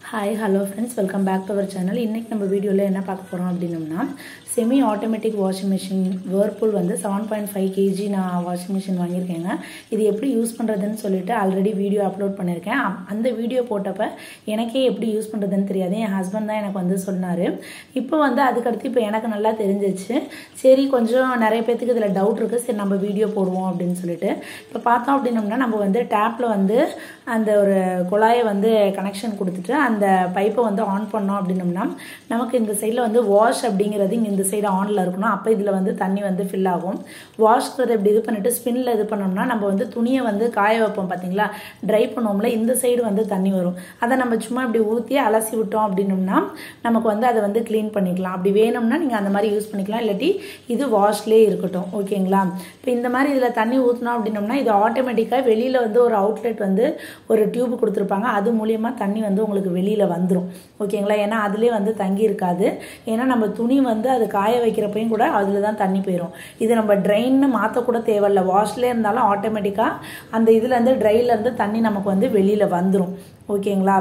hi hello friends welcome back to our channel இன்றைக்கி நம்ம வீடியோவில் என்ன பார்க்க போகிறோம் அப்படின்னம்னா semi automatic washing machine Whirlpool வந்து செவன் பாயிண்ட் ஃபைவ் கேஜி நான் வாஷிங் மிஷின் வாங்கியிருக்கேங்க இது எப்படி யூஸ் பண்ணுறதுன்னு சொல்லிட்டு ஆல்ரெடி வீடியோ அப்லோட் பண்ணியிருக்கேன் அப்- அந்த வீடியோ போட்டப்ப எனக்கே எப்படி யூஸ் பண்ணுறதுன்னு தெரியாது என் ஹஸ்பண்ட் தான் எனக்கு வந்து சொன்னார் இப்போ வந்து அதுக்கடுத்து இப்போ எனக்கு நல்லா தெரிஞ்சிச்சு சரி கொஞ்சம் நிறைய பேத்துக்கு இதில் டவுட் இருக்குது சரி நம்ம வீடியோ போடுவோம் அப்படின்னு சொல்லிட்டு இப்போ பார்த்தோம் அப்படின்னம்னா நம்ம வந்து டேப்பில் வந்து அந்த ஒரு குழாயை வந்து கனெக்ஷன் கொடுத்துட்டு அந்த பைப்பை வந்து ஆன் பண்ணோம் அப்படின்னம்னா நமக்கு இந்த சைடில் வந்து வாஷ் அப்படிங்கிறது இங்கே இந்த சைடு ஆனில் இருக்கணும் அப்போ இதில் வந்து தண்ணி வந்து ஃபில் ஆகும் வாஷ்ங்கிறத இப்படி இது பண்ணிட்டு ஸ்பின்னில் இது பண்ணோம்னா நம்ம வந்து துணியை வந்து காய வைப்போம் பார்த்தீங்களா ட்ரை பண்ணுவோம்ல இந்த சைடு வந்து தண்ணி வரும் அதை நம்ம சும்மா இப்படி ஊற்றி அலசி விட்டோம் அப்படின்னம்னா நமக்கு வந்து அதை வந்து க்ளீன் பண்ணிக்கலாம் அப்படி வேணும்னா நீங்கள் அந்த மாதிரி யூஸ் பண்ணிக்கலாம் இல்லாட்டி இது வாஷ்லேயே இருக்கட்டும் ஓகேங்களா இப்போ இந்த மாதிரி இதில் தண்ணி ஊற்றினோம் அப்படின்னம்னா இது ஆட்டோமேட்டிக்காக வெளியில் வந்து ஒரு அவுட்லெட் வந்து ஒரு டியூப் கொடுத்துருப்பாங்க அது மூலியமா தண்ணி வந்து உங்களுக்கு வெளியில் வந்துடும் ஓகேங்களா ஏன்னா அதுலேயே வந்து தங்கி இருக்காது ஏன்னா நம்ம துணி வந்து அது காய வைக்கிறப்பையும் கூட அதில் தான் தண்ணி போயிடும் இது நம்ம ட்ரைன்னு மாற்றக்கூட தேவையில்ல வாஷ்லேயே இருந்தாலும் ஆட்டோமேட்டிக்காக அந்த இதுலேருந்து ட்ரைலேருந்து தண்ணி நமக்கு வந்து வெளியில் வந்துடும் ஓகேங்களா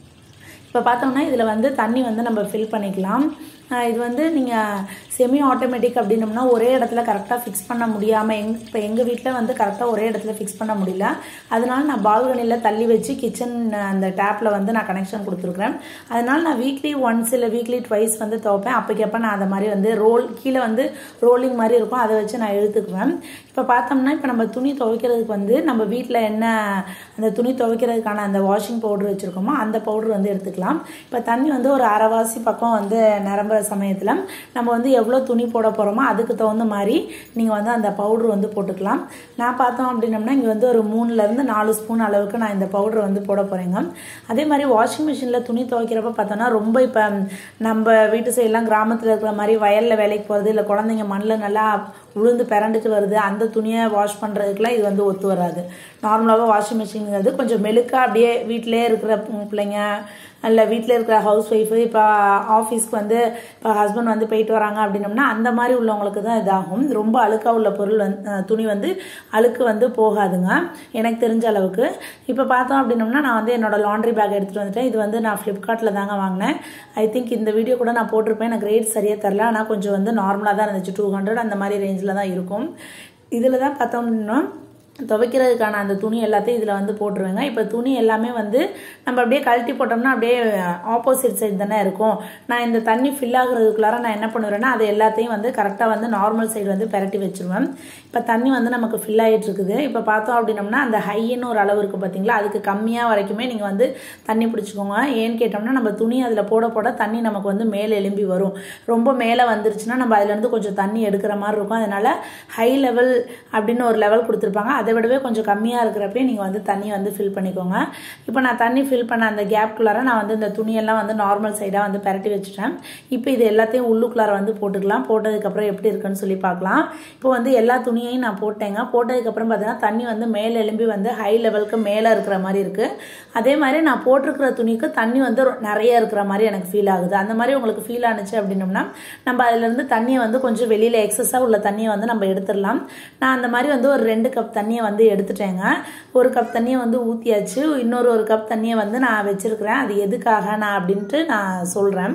இப்போ பார்த்தோம்னா இதில் வந்து தண்ணி வந்து நம்ம ஃபில் பண்ணிக்கலாம் ஆஹ் இது வந்து நீங்கள் செமி ஆட்டோமேட்டிக் அப்படின்னம்னா ஒரே இடத்துல கரெக்டாக ஃபிக்ஸ் பண்ண முடியாமல் எங் இப்போ எங்கள் வீட்டில் வந்து கரெக்டாக ஒரே இடத்துல ஃபிக்ஸ் பண்ண முடியல அதனால நான் பால்கனியில் தள்ளி வச்சு கிச்சன் அந்த டேப்பில் வந்து நான் கனெக்ஷன் கொடுத்துருக்குறேன் அதனால நான் வீக்லி ஒன்ஸ் இல்லை வீக்லி ட்வைஸ் வந்து துவைப்பேன் அப்போக்கப்போ நான் அதை மாதிரி வந்து ரோல் கீழே வந்து ரோலிங் மாதிரி இருக்கும் அதை வச்சு நான் இழுத்துக்குவேன் இப்போ பார்த்தோம்னா இப்போ நம்ம துணி துவைக்கிறதுக்கு வந்து நம்ம வீட்டில் என்ன அந்த துணி துவைக்கிறதுக்கான அந்த வாஷிங் பவுடர் வச்சுருக்கோமோ அந்த பவுடர் வந்து எடுத்துக்கலாம் இப்போ தண்ணி வந்து ஒரு அரைவாசி பக்கம் வந்து நிரம்புற சமயத்தில் நம்ம வந்து எவ்வளோ துணி போட போகிறோமோ அதுக்கு தகுந்த மாதிரி நீங்கள் வந்து அந்த பவுடர் வந்து போட்டுக்கலாம் நான் பார்த்தோம் அப்படின்னம்னா இங்கே வந்து ஒரு மூணுலேருந்து நாலு ஸ்பூன் அளவுக்கு நான் இந்த பவுடர் வந்து போட போகிறேங்க அதே மாதிரி வாஷிங் மிஷினில் துணி துவைக்கிறப்ப பார்த்தோன்னா ரொம்ப இப்போ நம்ம வீட்டு சைடெல்லாம் கிராமத்தில் இருக்கிற மாதிரி வயலில் வேலைக்கு போகிறது இல்லை குழந்தைங்க மண்ணில் நல்லா உளுந்து பிறண்டுட்டு வருது அந்த துணியை வாஷ் பண்ணுறதுக்குலாம் இது வந்து ஒத்து வராது நார்மலாகவே வாஷிங் மிஷின்ங்கிறது கொஞ்சம் மெழுக்கா அப்படியே வீட்டிலே இருக்கிற பிள்ளைங்க இல்லை வீட்டில் இருக்கிற ஹவுஸ் ஒய்ஃபு இப்போ ஆஃபீஸ்க்கு வந்து இப்போ ஹஸ்பண்ட் வந்து போயிட்டு வராங்க அப்படின்னம்னா அந்த மாதிரி உள்ளவங்களுக்கு தான் இதாகும் ரொம்ப அழுக்காக உள்ள பொருள் வந்து அஹ், துணி வந்து அழுக்கு வந்து போகாதுங்க எனக்கு தெரிஞ்ச அளவுக்கு இப்போ பார்த்தோம் அப்படின்னம்னா நான் வந்து என்னோட லாண்ட்ரி பேக் எடுத்துகிட்டு வந்துட்டேன் இது வந்து நான் ஃப்ளிப்கார்ட்டில் தாங்க வாங்கினேன் ஐ திங்க் இந்த வீடியோ கூட நான் போட்டிருப்பேன் எனக்கு ரேட் சரியாக தெரில ஆனால் கொஞ்சம் வந்து நார்மலாக தான் இருந்துச்சு டூ ஹண்ட்ரட் அந்த மாதிரி ரேஞ்சில் தான் இருக்கும் இதில் தான் பார்த்தோம் அப்படின்னா துவைக்கிறதுக்கான அந்த துணி எல்லாத்தையும் இதில் வந்து போட்டுருவேங்க இப்போ துணி எல்லாமே வந்து நம்ம அப்படியே கழட்டி போட்டோம்னா அப்படியே ஆப்போசிட் சைடு தானே இருக்கும் நான் இந்த தண்ணி ஃபில் ஆகுறதுக்குள்ளார நான் என்ன பண்ணுவேன்னா அது எல்லாத்தையும் வந்து கரெக்டாக வந்து நார்மல் சைடு வந்து பெரட்டி வச்சிருவேன் இப்போ தண்ணி வந்து நமக்கு ஃபில் ஆகிட்டு இருக்குது இப்போ பார்த்தோம் அப்படின்னம்னா அந்த ஹைன்னு ஒரு அளவு இருக்குது பார்த்தீங்களா அதுக்கு கம்மியாக வரைக்குமே நீங்கள் வந்து தண்ணி பிடிச்சிக்கோங்க ஏன்னு கேட்டோம்னா நம்ம துணி அதில் போட போட தண்ணி நமக்கு வந்து மேலே எலும்பி வரும் ரொம்ப மேலே வந்துருச்சுன்னா நம்ம அதுலேருந்து கொஞ்சம் தண்ணி எடுக்கிற மாதிரி இருக்கும் அதனால ஹை லெவல் அப்படின்னு ஒரு லெவல் கொடுத்துருப்பாங்க அதை விடவே கொஞ்சம் கம்மியாக இருக்கிறப்பே நீங்கள் வந்து தண்ணியை வந்து ஃபில் பண்ணிக்கோங்க இப்போ நான் தண்ணி ஃபில் பண்ண அந்த கேப்குள்ளார நான் வந்து இந்த துணியெல்லாம் வந்து நார்மல் சைடாக வந்து பரட்டி வச்சுட்டேன் இப்போ இது எல்லாத்தையும் உள்ளுக்குள்ளார வந்து போட்டுக்கலாம் போட்டதுக்கப்புறம் எப்படி இருக்குன்னு சொல்லி பார்க்கலாம் இப்போ வந்து எல்லா துணியையும் நான் போட்டேங்க போட்டதுக்கப்புறம் பார்த்தீங்கன்னா தண்ணி வந்து மேலே எலும்பி வந்து ஹை லெவலுக்கு மேலே இருக்கிற மாதிரி இருக்குது அதே மாதிரி நான் போட்டிருக்கிற துணிக்கு தண்ணி வந்து ரொ- நிறைய இருக்கிற மாதிரி எனக்கு ஃபீல் ஆகுது அந்த மாதிரி உங்களுக்கு ஃபீல் ஆனுச்சு அப்படின்னம்னா நம்ம அதுலேருந்து தண்ணியை வந்து கொஞ்சம் வெளியில் எக்ஸஸாக உள்ள தண்ணியை வந்து நம்ம எடுத்துடலாம் நான் அந்த மாதிரி வந்து ஒரு ரெண்டு கப் தண்ணியை வந்து எடுத்துட்டேங்க ஒரு கப் தண்ணியை வந்து ஊற்றியாச்சு இன்னொரு ஒரு கப் தண்ணியை வந்து நான் வச்சிருக்கிறேன் அது எதுக்காக நான் அப்படின்ட்டு நான் சொல்கிறேன்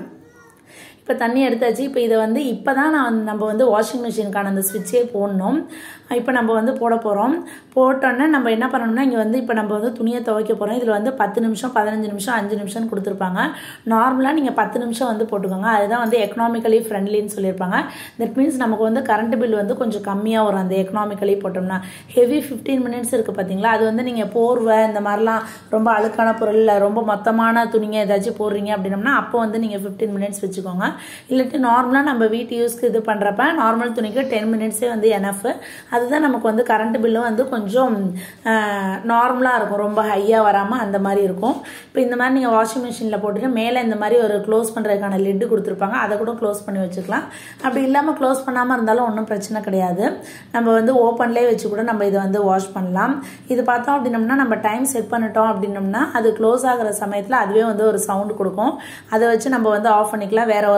இப்போ தண்ணி எடுத்தாச்சு இப்போ இதை வந்து இப்போ தான் நான் வந்து- நம்ம வந்து வாஷிங் மிஷினுக்கான அந்த ஸ்விட்சே போடணும் இப்போ நம்ம வந்து போட போகிறோம் போட்டோன்னே நம்ம என்ன பண்ணணும்னா இங்கே வந்து இப்போ நம்ம வந்து துணியை துவைக்க போகிறோம் இதில் வந்து பத்து நிமிஷம் பதினஞ்சு நிமிஷம் அஞ்சு நிமிஷம் கொடுத்துருப்பாங்க நார்மலாக நீங்கள் பத்து நிமிஷம் வந்து போட்டுக்கோங்க அதுதான் வந்து எக்கனாமிக்கலி ஃப்ரெண்ட்லின்னு சொல்லியிருப்பாங்க தட் மீன்ஸ் நமக்கு வந்து கரண்ட் பில் வந்து கொஞ்சம் கம்மியாக வரும் அந்த எக்கனாமிக்கலி போட்டோம்னா ஹெவி ஃபிஃப்டீன் மினிட்ஸ் இருக்குது பார்த்தீங்களா அது வந்து நீங்கள் போர்வை இந்த மாதிரிலாம் ரொம்ப அழுக்கான பொருள் இல்ல ரொம்ப மொத்தமான துணிங்க ஏதாச்சும் போடுறீங்க அப்படின்னம்னா அப்போ வந்து நீங்கள் ஃபிஃப்டீன் மினிட்ஸ் வச்சுக்கோங்க இல்லாட்டி நார்மலாக நம்ம வீட்டு யூஸ்க்கு இது பண்ணுறப்ப நார்மல் துணிக்கு டென் மினிட்ஸே வந்து எனஃப் அதுதான் நமக்கு வந்து கரண்ட் பில்லும் வந்து கொஞ்சம் நார்மலாக இருக்கும் ரொம்ப ஹையாக வராமல் அந்த மாதிரி இருக்கும் இப்போ இந்த மாதிரி நீங்கள் வாஷிங் மிஷினில் போட்டுட்டு மேலே இந்த மாதிரி ஒரு க்ளோஸ் பண்ணுறதுக்கான லிட்டு கொடுத்துருப்பாங்க அதை கூட க்ளோஸ் பண்ணி வச்சுக்கலாம் அப்படி இல்லாமல் க்ளோஸ் பண்ணாமல் இருந்தாலும் ஒன்றும் பிரச்சனை கிடையாது நம்ம வந்து ஓப்பன்லேயே வச்சு கூட நம்ம இதை வந்து வாஷ் பண்ணலாம் இது பார்த்தோம் அப்படின்னம்னா நம்ம டைம் செட் பண்ணிட்டோம் அப்படின்னம்னா அது க்ளோஸ் ஆகிற சமயத்தில் அதுவே வந்து ஒரு சவுண்டு கொடுக்கும் அதை வச்சு நம்ம வந்து ஆஃப் பண்ணிக்கலாம் வேற ஒர்க்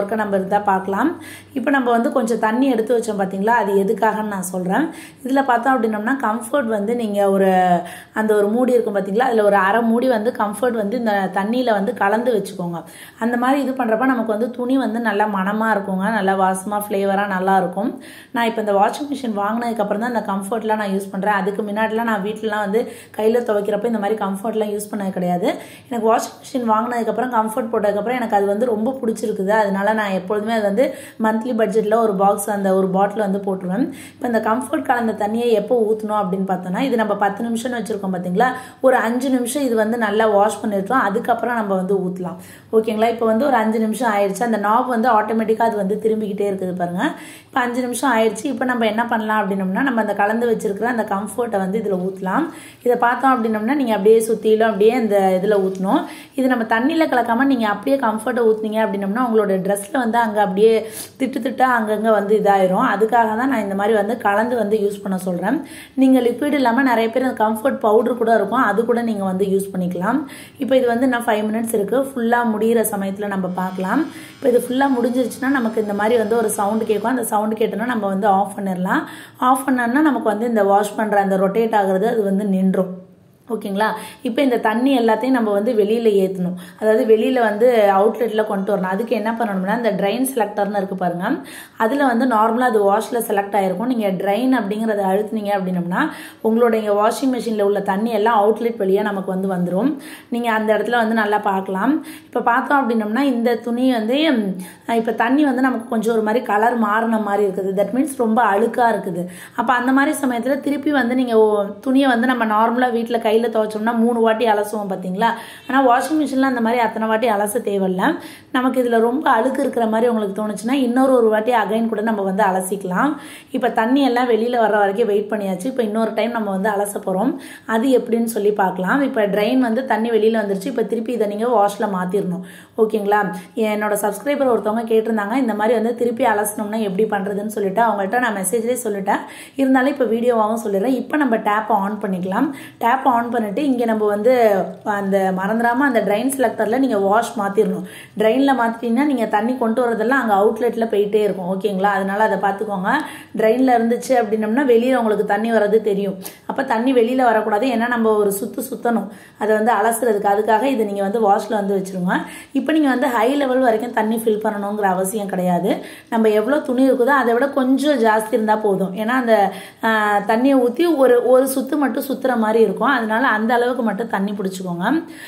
ஒர்க்கை நம்ம இருந்தால் பார்க்கலாம் இப்போ நம்ம வந்து கொஞ்சம் தண்ணி எடுத்து வச்சோம் பார்த்தீங்களா அது எதுக்காகன்னு நான் சொல்கிறேன் இதில் பார்த்தோம் அப்படின்னோம்னா கம்ஃபர்ட் வந்து நீங்கள் ஒரு அந்த ஒரு மூடி இருக்கும் பார்த்தீங்களா அதில் ஒரு அரை மூடி வந்து கம்ஃபர்ட் வந்து இந்த தண்ணியில் வந்து கலந்து வச்சுக்கோங்க அந்த மாதிரி இது பண்ணுறப்ப நமக்கு வந்து துணி வந்து நல்லா மனமாக இருக்குங்க நல்லா வாசமாக ஃப்ளேவராக நல்லா இருக்கும் நான் இப்போ இந்த வாஷிங் மிஷின் வாங்கினதுக்கப்புறம் தான் இந்த கம்ஃபர்ட்லாம் நான் யூஸ் பண்ணுறேன் அதுக்கு முன்னாடிலாம் நான் வீட்டிலலாம் வந்து கையில் துவைக்கிறப்ப இந்த மாதிரி கம்ஃபர்ட்லாம் யூஸ் பண்ணது கிடையாது எனக்கு வாஷிங் மிஷின் வாங்கினதுக்கப்புறம் கம்ஃபர்ட் போட்டதுக்கப்புறம் எனக்கு அது வந்து ரொம்ப பிடிச்சிருக்குது அதனால நான் எப்பொழுதுமே அது வந்து மந்த்லி பட்ஜெட்டில் ஒரு பாக்ஸ் அந்த ஒரு பாட்டில் வந்து போட்டுருவேன் இப்போ இந்த கம்ஃபர்ட் கலந்த தண்ணியை எப்போ ஊற்றணும் அப்படின்னு பார்த்தோன்னா இது நம்ம பத்து நிமிஷம்னு வச்சுருக்கோம் பார்த்தீங்களா ஒரு அஞ்சு நிமிஷம் இது வந்து நல்லா வாஷ் பண்ணிருக்கோம் அதுக்கப்புறம் நம்ம வந்து ஊற்றலாம் ஓகேங்களா இப்போ வந்து ஒரு அஞ்சு நிமிஷம் ஆயிடுச்சு அந்த நாப் வந்து ஆட்டோமேட்டிக்காக அது வந்து திரும்பிக்கிட்டே இருக்குது பாருங்க இப்போ அஞ்சு நிமிஷம் ஆயிடுச்சு இப்போ நம்ம என்ன பண்ணலாம் அப்படின்னம்னா நம்ம அந்த கலந்து வச்சிருக்கிற அந்த கம்ஃபர்ட்டை வந்து இதில் ஊற்றலாம் இதை பார்த்தோம் அப்படின்னம்னா நீங்கள் அப்படியே சுற்றிலும் அப்படியே இந்த இதில் ஊற்றணும் இது நம்ம தண்ணியில் கலக்காமல் நீங்கள் அப்படியே கம்ஃபர்ட்டை ஊற்றுனீங்க அப்படின்னம்னா உங்களோட ட்ரெஸ்ஸில் வந்து அங்கே அப்படியே திட்டு திட்டா அங்கங்கே வந்து இதாயிரும் அதுக்காக தான் நான் இந்த மாதிரி வந்து கலந்து வந்து யூஸ் பண்ண சொல்கிறேன் நீங்கள் லிக்விட் இல்லாமல் நிறைய பேர் அந்த கம்ஃபர்ட் பவுடர் கூட இருக்கும் அது கூட நீங்கள் வந்து யூஸ் பண்ணிக்கலாம் இப்போ இது வந்து நான் ஃபைவ் மினிட்ஸ் இருக்குது ஃபுல்லாக முடிகிற சமயத்தில் நம்ம பார்க்கலாம் இப்போ இது ஃபுல்லாக முடிஞ்சிருச்சுன்னா நமக்கு இந்த மாதிரி வந்து ஒரு சவுண்டு கேட்கும் அந்த சவுண்டு கேட்டோன்னா நம்ம வந்து ஆஃப் பண்ணிடலாம் ஆஃப் பண்ணோன்னா நமக்கு வந்து இந்த வாஷ் பண்ணுற அந்த ரொட்டேட் ஆகுறது அது வந்து நின்றும் ஓகேங்களா இப்போ இந்த தண்ணி எல்லாத்தையும் நம்ம வந்து வெளியில் ஏற்றணும் அதாவது வெளியில் வந்து அவுட்லெட்டில் கொண்டு வரணும் அதுக்கு என்ன பண்ணணும்னா இந்த ட்ரைன் செலக்டர்னு இருக்குது பாருங்க அதில் வந்து நார்மலாக அது வாஷில் செலக்ட் ஆகிருக்கும் நீங்கள் ட்ரைன் அப்படிங்கிறத அழுத்துனீங்க அப்படின்னம்னா உங்களோட இங்கே வாஷிங் மிஷினில் உள்ள தண்ணி எல்லாம் அவுட்லெட் வழியாக நமக்கு வந்து வந்துடும் நீங்கள் அந்த இடத்துல வந்து நல்லா பார்க்கலாம் இப்போ பார்த்தோம் அப்படின்னம்னா இந்த துணி வந்து இப்போ தண்ணி வந்து நமக்கு கொஞ்சம் ஒரு மாதிரி கலர் மாறின மாதிரி இருக்குது தட் மீன்ஸ் ரொம்ப அழுக்காக இருக்குது அப்போ அந்த மாதிரி சமயத்தில் திருப்பி வந்து நீங்கள் துணியை வந்து நம்ம நார்மலாக வீட்டில் கை கையில் துவைச்சோம்னா மூணு வாட்டி அலசுவோம் பார்த்தீங்களா ஆனால் வாஷிங் மிஷினில் அந்த மாதிரி அத்தனை வாட்டி அலச தேவையில்ல நமக்கு இதில் ரொம்ப அழுக்கு இருக்கிற மாதிரி உங்களுக்கு தோணுச்சுன்னா இன்னொரு ஒரு வாட்டி அகைன் கூட நம்ம வந்து அலசிக்கலாம் இப்போ தண்ணி எல்லாம் வெளியில் வர்ற வரைக்கும் வெயிட் பண்ணியாச்சு இப்போ இன்னொரு டைம் நம்ம வந்து அலச போகிறோம் அது எப்படின்னு சொல்லி பார்க்கலாம் இப்போ ட்ரைன் வந்து தண்ணி வெளியில் வந்துருச்சு இப்போ திருப்பி இதை நீங்கள் வாஷில் மாற்றிடணும் ஓகேங்களா என்னோட சப்ஸ்கிரைபர் ஒருத்தவங்க கேட்டிருந்தாங்க இந்த மாதிரி வந்து திருப்பி அலசணும்னா எப்படி பண்ணுறதுன்னு சொல்லிட்டு அவங்கள்ட்ட நான் மெசேஜ்லேயே சொல்லிட்டேன் இருந்தாலும் இப்போ வீடியோவாகவும் சொல்லிடுறேன் இப்போ நம்ம டேப்பை ஆன் பண்ணிக்கலாம் டேப் ஆன் பண்ணிட்டு இங்கே நம்ம வந்து அந்த மறந்துடாமல் அந்த ட்ரைன் செலக்டரில் நீங்கள் வாஷ் மாற்றிடணும் ட்ரைனில் மாற்றிட்டீங்கன்னா நீங்கள் தண்ணி கொண்டு வரதெல்லாம் அங்கே அவுட்லெட்டில் போயிட்டே இருக்கும் ஓகேங்களா அதனால அதை பார்த்துக்கோங்க ட்ரைனில் இருந்துச்சு அப்படின்னம்னா வெளியில் உங்களுக்கு தண்ணி வர்றது தெரியும் அப்போ தண்ணி வெளியில் வரக்கூடாது ஏன்னா நம்ம ஒரு சுற்று சுற்றணும் அதை வந்து அலசுறதுக்கு அதுக்காக இதை நீங்கள் வந்து வாஷில் வந்து வச்சுருங்க இப்போ நீங்கள் வந்து ஹை லெவல் வரைக்கும் தண்ணி ஃபில் பண்ணணுங்கிற அவசியம் கிடையாது நம்ம எவ்வளோ துணி இருக்குதோ அதை விட கொஞ்சம் ஜாஸ்தி இருந்தால் போதும் ஏன்னா அந்த தண்ணியை ஊற்றி ஒரு ஒரு சுற்று மட்டும் சுற்றுற மாதிரி இருக்கும் அதனால அந்த அளவுக்கு மட்டும் தண்ணி பிடிச்சிக்கோங்க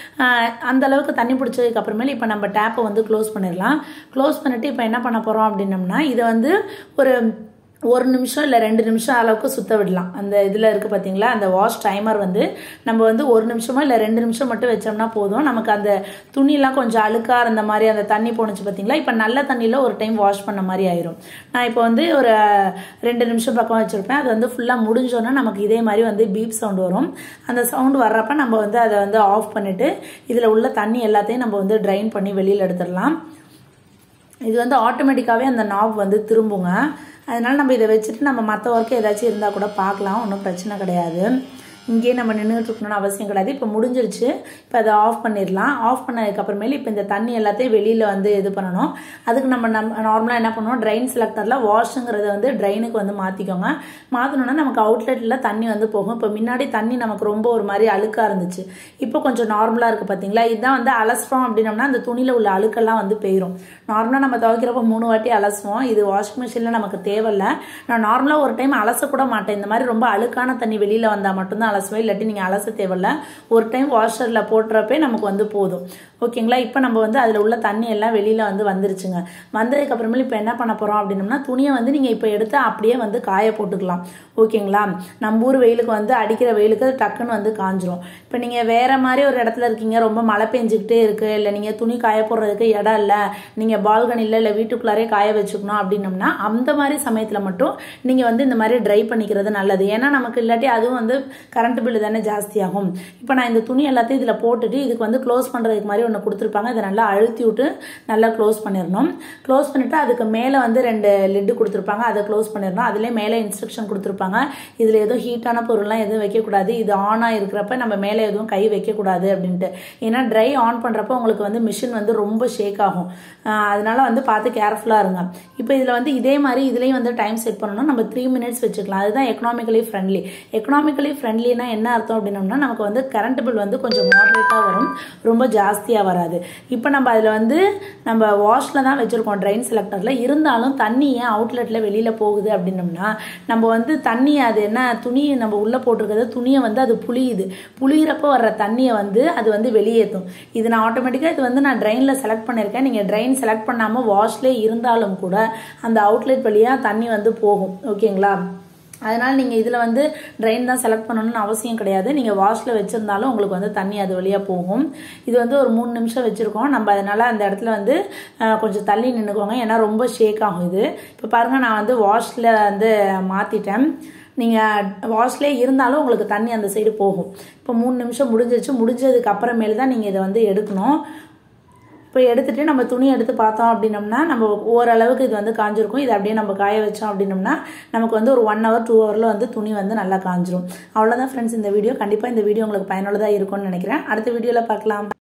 அந்த அளவுக்கு தண்ணி பிடிச்சதுக்கு அப்புறமேல இப்போ நம்ம டேப்பை வந்து க்ளோஸ் பண்ணிடலாம் க்ளோஸ் பண்ணிட்டு இப்போ என்ன பண்ண போகிறோம் அப்படின்னம்னா இதை வந்து ஒரு ஒரு நிமிஷம் இல்லை ரெண்டு நிமிஷம் அளவுக்கு சுத்த விடலாம் அந்த இதில் இருக்குது பார்த்தீங்களா அந்த வாஷ் டைமர் வந்து நம்ம வந்து ஒரு நிமிஷமோ இல்லை ரெண்டு நிமிஷம் மட்டும் வச்சோம்னா போதும் நமக்கு அந்த துணிலாம் கொஞ்சம் அழுக்காக இருந்த மாதிரி அந்த தண்ணி போணுச்சு பார்த்தீங்களா இப்போ நல்ல தண்ணியில் ஒரு டைம் வாஷ் பண்ண மாதிரி ஆயிரும் நான் இப்போ வந்து ஒரு ரெண்டு நிமிஷம் பக்கம் வச்சுருப்பேன் அது வந்து ஃபுல்லாக முடிஞ்சோன்னா நமக்கு இதே மாதிரி வந்து பீப் சவுண்ட் வரும் அந்த சவுண்ட் வர்றப்ப நம்ம வந்து அதை வந்து ஆஃப் பண்ணிவிட்டு இதில் உள்ள தண்ணி எல்லாத்தையும் நம்ம வந்து ட்ரைன் பண்ணி வெளியில் எடுத்துடலாம் இது வந்து ஆட்டோமேட்டிக்காகவே அந்த நாப் வந்து திரும்புங்க அதனால் நம்ம இதை வச்சுட்டு நம்ம மற்ற ஒர்க்கு ஏதாச்சும் இருந்தால் கூட பார்க்கலாம் ஒன்றும் பிரச்சனை கிடையாது இங்கேயே நம்ம நின்றுட்டு இருக்கணும்னு அவசியம் கிடையாது இப்போ முடிஞ்சிருச்சு இப்போ அதை ஆஃப் பண்ணிடலாம் ஆஃப் பண்ணதுக்கப்புறமேல இப்போ இந்த தண்ணி எல்லாத்தையும் வெளியில் வந்து இது பண்ணணும் அதுக்கு நம்ம நம்ம நார்மலாக என்ன பண்ணுவோம் ட்ரைன் செலக்டரில் வாஷுங்கிறத வந்து ட்ரைனுக்கு வந்து மாற்றிக்கோங்க மாற்றணுன்னா நமக்கு அவுட்லெட்டில் தண்ணி வந்து போகும் இப்போ முன்னாடி தண்ணி நமக்கு ரொம்ப ஒரு மாதிரி அழுக்காக இருந்துச்சு இப்போ கொஞ்சம் நார்மலாக இருக்குது பார்த்தீங்களா இதுதான் வந்து அலசுறோம் அப்படின்னம்னா அந்த துணியில் உள்ள அழுக்கெல்லாம் வந்து போயிடும் நார்மலாக நம்ம துவைக்கிறப்ப மூணு வாட்டி அலசுவோம் இது வாஷிங் மிஷினில் நமக்கு தேவையில்ல நான் நார்மலாக ஒரு டைம் அலசக்கூட மாட்டேன் இந்த மாதிரி ரொம்ப அழுக்கான தண்ணி வெளியில் வந்தால் மட்டும்தான் அலசுவேன் இல்லாட்டி நீங்கள் அலச தேவையில்ல ஒரு டைம் வாஷரில் போட்டுறப்பே நமக்கு வந்து போதும் ஓகேங்களா இப்போ நம்ம வந்து அதில் உள்ள தண்ணி எல்லாம் வெளியில் வந்து வந்துருச்சுங்க வந்ததுக்கு அப்புறமேல இப்போ என்ன பண்ண போகிறோம் அப்படின்னம்னா துணியை வந்து நீங்கள் இப்போ எடுத்து அப்படியே வந்து காய போட்டுக்கலாம் ஓகேங்களா நம்ம ஊர் வெயிலுக்கு வந்து அடிக்கிற வெயிலுக்கு அது டக்குன்னு வந்து காஞ்சிரும் இப்போ நீங்கள் வேற மாதிரி ஒரு இடத்துல இருக்கீங்க ரொம்ப மழை பெஞ்சிக்கிட்டே இருக்கு இல்லை நீங்கள் துணி காய போடுறதுக்கு இடம் இல்லை நீங்கள் பால்கனியில் இல்லை வீட்டுக்குள்ளாரே காய வச்சுக்கணும் அப்படின்னம்னா அந்த மாதிரி சமயத்தில் மட்டும் நீங்கள் வந்து இந்த மாதிரி ட்ரை பண்ணிக்கிறது நல்லது ஏன்னா நமக்கு இல்லாட்டி அதுவும் வந்து கரண்ட் பில்லு தானே ஜாஸ்தியாகும் இப்போ நான் இந்த துணி எல்லாத்தையும் இதில் போட்டுட்டு இதுக்கு வந்து க்ளோஸ் பண்ணுறதுக்கு மாதிரி ஒன்று கொடுத்துருப்பாங்க இதை நல்லா அழுத்தி விட்டு நல்லா க்ளோஸ் பண்ணிடணும் க்ளோஸ் பண்ணிவிட்டு அதுக்கு மேலே வந்து ரெண்டு லிட்டு கொடுத்துருப்பாங்க அதை க்ளோஸ் பண்ணிடணும் அதிலே மேலே இன்ஸ்ட்ரக்ஷன் கொடுத்துருப்பாங்க இதில் எதுவும் ஹீட்டான பொருள்லாம் எதுவும் வைக்கக்கூடாது இது ஆனாக இருக்கிறப்ப நம்ம மேலே எதுவும் கை வைக்கக்கூடாது அப்படின்ட்டு ஏன்னா ட்ரை ஆன் பண்ணுறப்ப உங்களுக்கு வந்து மிஷின் வந்து ரொம்ப ஷேக் ஆகும் அதனால வந்து பார்த்து கேர்ஃபுல்லாக இருங்க இப்போ இதில் வந்து இதே மாதிரி இதுலேயும் வந்து டைம் செட் பண்ணணும் நம்ம த்ரீ மினிட்ஸ் வச்சுக்கலாம் அதுதான் எக்கனாமிக்கலி ஃப்ரெண்ட்லி எக்கனாமிக்கலி ஃப்ரெண்ட்லினா என்ன அர்த்தம் அப்படின்னோம்னா நமக்கு வந்து கரண்ட் பில் வந்து கொஞ்சம் மாடரேட்டாக வரும் ரொம்ப ஜாஸ்தியாக வராது இப்போ நம்ம அதில் வந்து நம்ம வாஷில் தான் வச்சுருக்கோம் ட்ரைன் செலக்டரில் இருந்தாலும் தண்ணி ஏன் அவுட்லெட்டில் வெளியில் போகுது அப்படின்னோம்னா நம்ம வந்து தண்ணி அது என்ன துணி நம்ம உள்ளே போட்டிருக்கிறது துணியை வந்து அது புளியுது புளியிறப்ப வர்ற தண்ணியை வந்து அது வந்து வெளியேற்றும் இது நான் ஆட்டோமேட்டிக்காக இது வந்து நான் ட்ரெயினில் செலக்ட் பண்ணியிருக்கேன் நீங்கள் ட்ரெயின் செலக்ட் பண்ணாமல் வாஷ்லேயே இருந்தாலும் கூட அந்த அவுட்லெட் வழியாக தண்ணி வந்து போகும் ஓகேங்களா அதனால் நீங்கள் இதில் வந்து ட்ரெயின் தான் செலக்ட் பண்ணணும்னு அவசியம் கிடையாது நீங்கள் வாஷில் வச்சுருந்தாலும் உங்களுக்கு வந்து தண்ணி அது வழியாக போகும் இது வந்து ஒரு மூணு நிமிஷம் வச்சுருக்கோம் நம்ம அதனால் அந்த இடத்துல வந்து கொஞ்சம் தள்ளி நின்றுக்கோங்க ஏன்னா ரொம்ப ஷேக் ஆகும் இது இப்போ பாருங்கள் நான் வந்து வாஷில் வந்து மாற்றிட்டேன் நீங்கள் வாஷ்லேயே இருந்தாலும் உங்களுக்கு தண்ணி அந்த சைடு போகும் இப்போ மூணு நிமிஷம் முடிஞ்சிருச்சு முடிஞ்சதுக்கு அப்புறமேல தான் நீங்கள் இதை வந்து எடுக்கணும் இப்போ எடுத்துகிட்டு நம்ம துணி எடுத்து பார்த்தோம் அப்படின்னம்னா நம்ம ஓரளவுக்கு இது வந்து காஞ்சிருக்கும் இது அப்படியே நம்ம காய வச்சோம் அப்படின்னம்னா நமக்கு வந்து ஒரு ஒன் ஹவர் டூ ஹவரில் வந்து துணி வந்து நல்லா காஞ்சிரும் அவ்வளோதான் ஃப்ரெண்ட்ஸ் இந்த வீடியோ கண்டிப்பாக இந்த வீடியோ உங்களுக்கு பயனுள்ளதாக இருக்கும்னு நினைக்கிறேன் அடுத்த வீடியோவில் பார்க்கலாம்